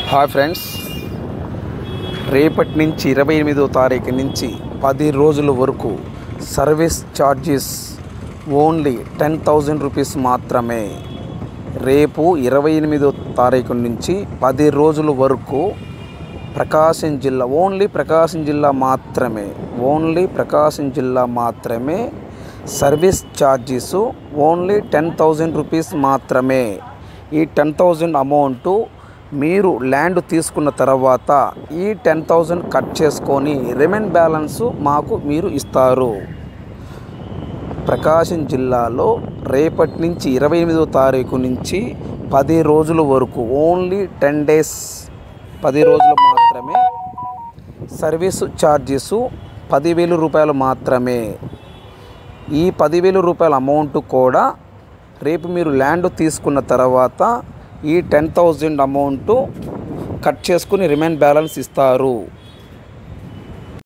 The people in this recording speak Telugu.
హాయ్ ఫ్రెండ్స్ రేపటి నుంచి ఇరవై ఎనిమిదో తారీఖు నుంచి పది రోజుల వరకు service charges only ten thousand rupees మాత్రమే రేపు ఇరవై ఎనిమిదో తారీఖు నుంచి పది రోజుల వరకు ప్రకాశం జిల్లా ఓన్లీ ప్రకాశం జిల్లా మాత్రమే ఓన్లీ ప్రకాశం జిల్లా మాత్రమే service charges only ten thousand rupees మాత్రమే ఈ టెన్ థౌజండ్ అమౌంట్ మీరు ల్యాండ్ తీసుకున్న తర్వాత ఈ టెన్ థౌజండ్ కట్ చేసుకొని రిమైన్ బ్యాలెన్స్ మాకు మీరు ఇస్తారు ప్రకాశం జిల్లాలో రేపటి నుంచి ఇరవై ఎనిమిదో తారీఖు నుంచి పది రోజుల వరకు ఓన్లీ టెన్ డేస్ పది రోజులు మాత్రమే సర్వీస్ ఛార్జెస్ పదివేలు రూపాయలు మాత్రమే ఈ పదివేల రూపాయల అమౌంట్ కూడా రేపు మీరు ల్యాండ్ తీసుకున్న తర్వాత ఈ టెన్ థౌజండ్ అమౌంట్ కట్ చేసుకుని రిమైన్ బ్యాలెన్స్ ఇస్తారు